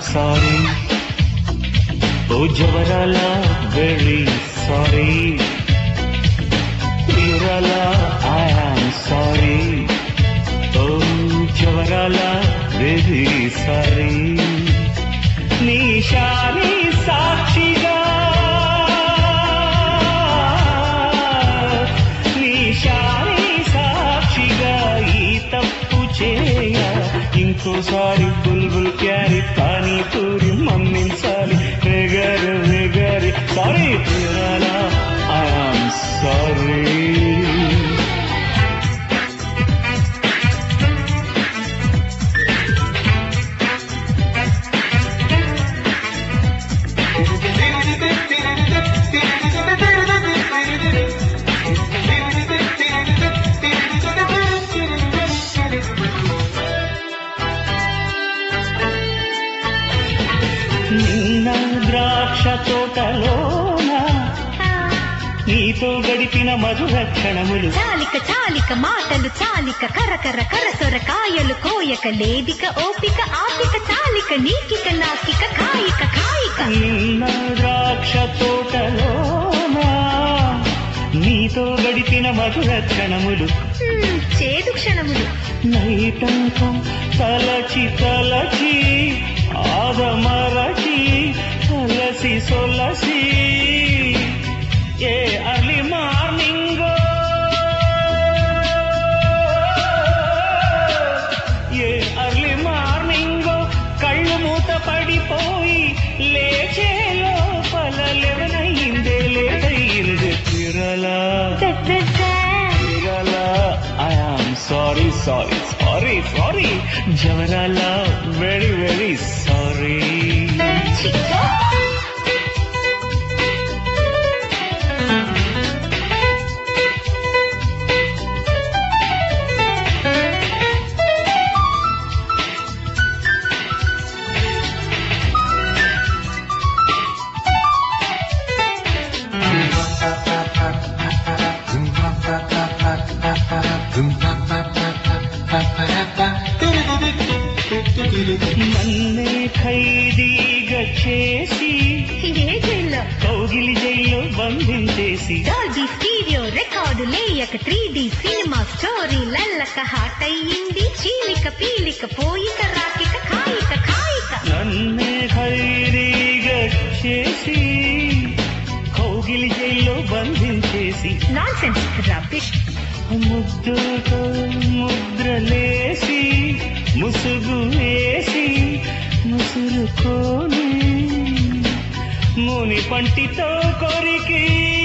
Sorry ఓ జవరాల very sorry ప్రియురాల ఐ ఆమ్ సారీ ఓ జవరాల వెరీ సారీ నిశాని సాక్షిగా నిశాని సాక్షిగా ఈ తప్పు చేయ ఇంకోసారి బుల్బుల్ క్యారీ పానీపూరి మమ్మించాలి వెగరు వెగరి సారీ ప్రియురాలా ఐ ఆమ్ సారీ నిన్న ద్రాక్ష తోటలోన నీతో గడిపిన మధుర క్షణములు చాలిక చాలిక మాటలు చాలిక కరకర కరసొర కాయలు కోయక లేదిక ఓపిక ఆపిక చాలిక నీకిక నాకిక కాయిక కాయిక నిన్న ద్రాక్ష తోటలోన నీతో గడిపిన మధుర క్షణములు హ్మ్, చేదు క్షణములు నైటంకం తలచి తలచి ఆదమరచి అలసి సొలసి a early morning a early morning కళ్ళు మూత పడిపోయి లేచే లోపల లెవెనయిందే లేదయింది తిరలా Jawarala, I am sorry, sorry, sorry, sorry. Jawarala, very, very sorry. నన్నే ఖైదీగా చేసి ఏ జైల్లో కౌగిలి జైల్లో బంధించేసి డాల్బీ స్టీరియో రికార్డు లేయక త్రీ డి సినిమా స్టోరీ లల్లక హాట్ అయ్యింది చీలిక పీలిక పోయిక రాకిక కాయిక కాయిక నన్నే ఖైదీగా చేసి కౌగిలి జైల్లో బంధించేసి నాన్ సెన్స్ రబ్బిష్ ముద్దుతో ముద్రలేసి ముసుగు వేసి ముసురుకోని ముని పంటితో కొరికి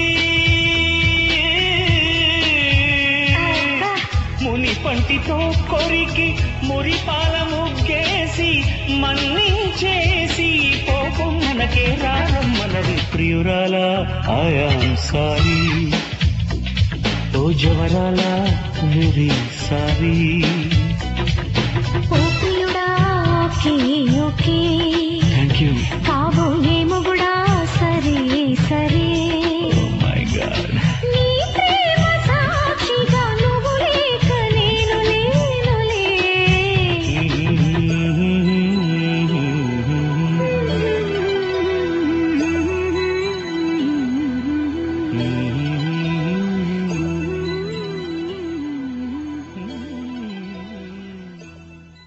ముని పంటితో కొరికి మురిపాల ముగ్గేసి మన్నించేసి కోపం మనకే రారమ్మనది ప్రియురాల ఆయాం సారీ ఓ జవరాల వెరీ సారీ ఓ ప్రియుడా ఓకే ఓకే